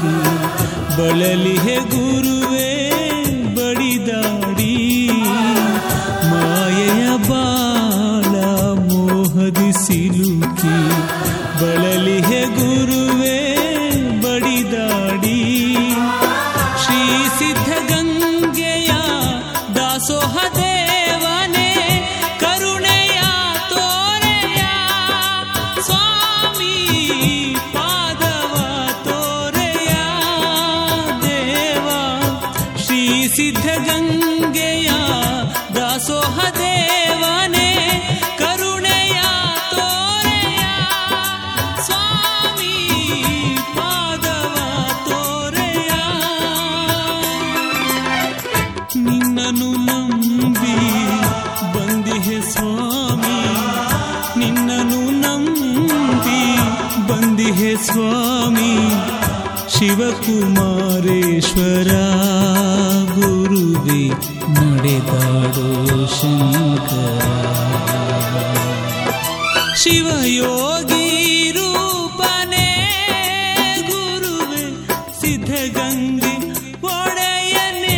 ಸಿಲುಕಿ ಬಳಲಿಹೆ ಗುರುವೇ ಬಡಿದಾಡಿ ಮಾಯೆಯ ಬಾಳ ಮೋಹದಿ ಸಿಲುಕಿ ಬಳಲಿಹೆ ಗುರುವೇ ಬಡಿದಾಡಿ ಶ್ರೀ ಸಿದ್ಧಗಂಗೆಯ ದಾಸೋಹ ದೇವನೇ ಕರುಣೆಯ ತೋರೆಯ ಸ್ವಾಮಿ ಪಾದವ ತೋರೆಯ ದೇವ ಶ್ರೀ ಸಿದ್ಧಗಂಗೆಯ ದಾಸೋಹ ದೇವನೇ ಕರುಣೆಯ ತೋರೆಯ ಸ್ವಾಮಿ ಪಾದವ ತೋರೆಯ ನಿನ್ನನು ನಂಬಿ ಬಂದಿಹೆ ಸ್ವಾಮಿ ನಿನ್ನನು ನಂಬಿ ಬಂದಿಹೆ ಸ್ವಾಮಿ ಶಿವಕುಮಾರೇಶ್ವರ ಗುರುವಿ ನಡೆದಾಡೋ ಶಂಕರ ಶಿವಯೋಗಿ ರೂಪನೇ ಗುರುವೆ ಸಿದ್ಧಗಂಗೆ ಒಡೆಯನೇ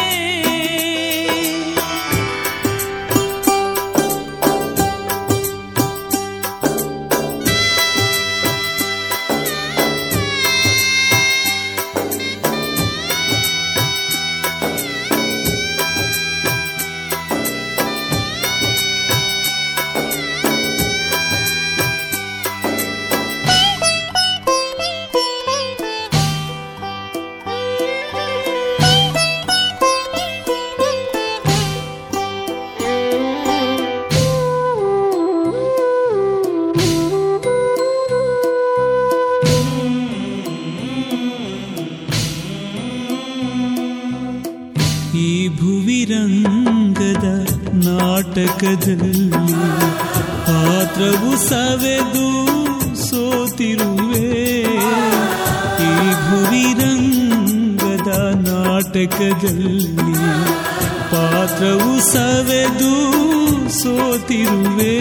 ಈ ಭುವಿರಂಗದ ನಾಟಕದಲ್ಲಿ ಪಾತ್ರವು ಸವೆದು ಸೋತಿರುವೆ ಈ ಭುವಿರಂಗದ ನಾಟಕದಲ್ಲಿ ಪಾತ್ರವು ಸವೆದು ಸೋತಿರುವೆ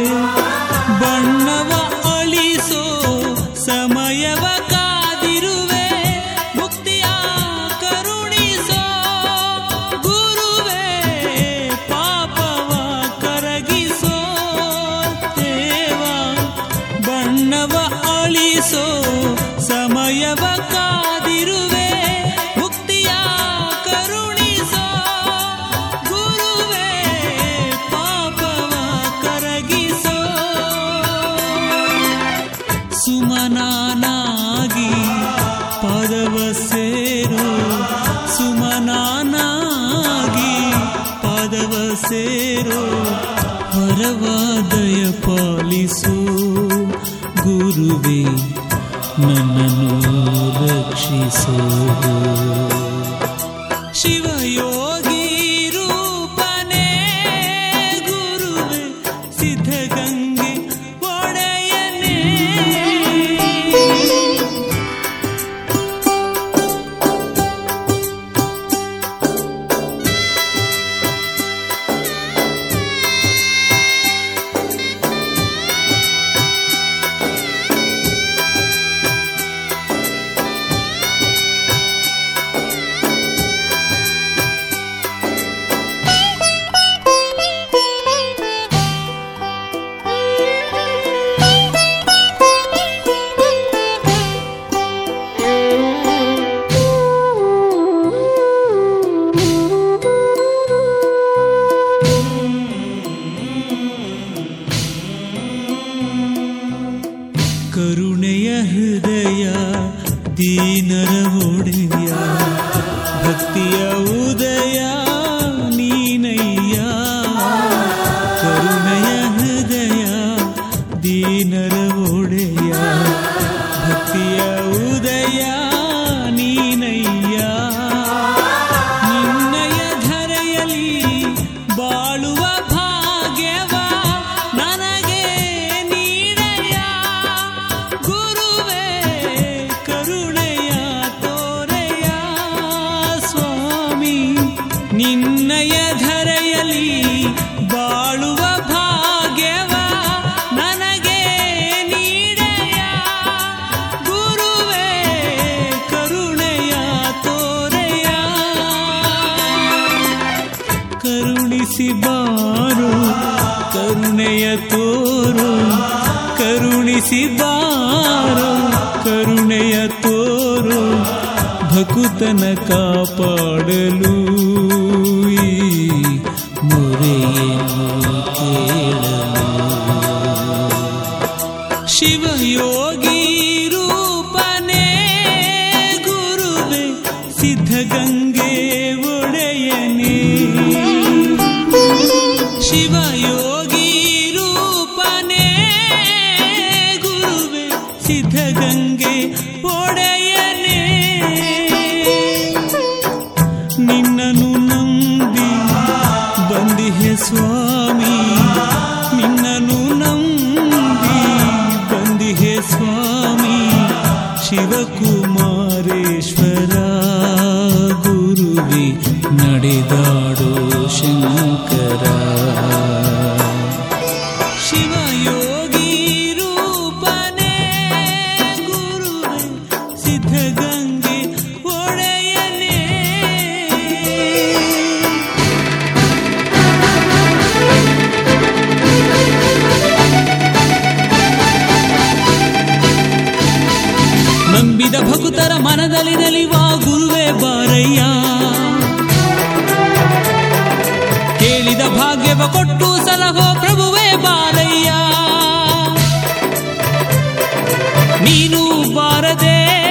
ಬಣ್ಣವ ಅಳಿಸೋ ಸಮಯವ ಕಾದಿರುವೆ ಮುಕ್ತಿಯ ಕರುಣಿಸೋ ಗುರುವೇ ಪಾಪವ ಕರಗಿಸೋ ದೇವ ಬಣ್ಣವ ಅಳಿಸೋ ಸಮಯವ ಕಾದಿರುವೆ ಮುಕ್ತಿಯ ಕರುಣಿಸೋ ಗುರುವೇ ಪಾಪವ ಕರಗಿಸೋ ಸುಮನಾನಾಗಿ ಪದವ ಸೇರು ಸುಮನಾನಾಗಿ ಪದವ ಸೇರು ವರವಾದಯ ಪಾಲಿಸು ಗುರುವೇ ನನ್ನನ್ನು ರಕ್ಷಿಸು ಶಿವಯೋಗಿ ರೂಪನೇ ಗುರುವೇ ಸಿದ್ಧಗಂಗೆ ಒಡೆಯನೇ ಕರುಣೆಯ ಹೃದಯ ದೀನರ ಒಡೆಯ ಭಕ್ತಿಯ ಉದಯ ನೀನಯ್ಯ ಕರುಣೆಯ ಹೃದಯ ದೀನರ ಒಡೆಯ ಭಕ್ತಿಯ ಉದಯ ನೀನಯ್ಯ ನಿನ್ನಯ ಧರೆಯಲ್ಲಿ ಬಾಳುವ ಭಾಗ್ಯವ ನನಗೆ ನೀಡಯ್ಯ ಗುರುವೇ ಕರುಣೆಯ ತೋರೆಯ ಸ್ವಾಮಿ ನೀ ಕರುಣೆಯ ತೋರು ಕರುಣಿಸಿದಾರೋ ಕರುಣೆಯ ತೋರು ಭಕುತನ ಕಾಪಾಡಲು ಈ ಮೊರೆಯನ್ನು ಕೇಳಲು ಶಿವಯೋಗಿ ರೂಪನೇ ಗುರುವೆ ಸಿದ್ಧಗಂಗೆ ಒಡೆಯನೇ ಶಿವಯೋಗಿ ರೂಪನೇ ಗುರುವೆ ಸಿದ್ಧಗಂಗೆ ಒಡೆಯನೇ ನಿನ್ನನು ನಂಬಿ ಬಂದಿಹೆ ಸ್ವಾಮಿ ನಿನ್ನನು ನಂಬಿ ಬಂದಿಹೆ ಸ್ವಾಮಿ ಶಿವಕುಮಾರೇಶ್ವರ ಗುರುವಿ ನಡೆದಾಡೋ ಶಂಕರ ಶಿವಯೋಗಿ ರೂಪನೇ ಗುರುವೆ ಸಿದ್ಧಗಂಗೆ ಒಡೆಯನೇ ನಂಬಿದ ಭಕ್ತರ ಮನದಲ್ಲಿ ನಲಿವ ಗುರುವೇ ಬಾರಯ್ಯ ಕೇಳಿದ ಭಾಗ್ಯವ ಕೊಟ್ಟು ಸಲಹೋ ಪ್ರಭುವೇ ಬಾರಯ್ಯ ನೀನು ಬಾರದೆ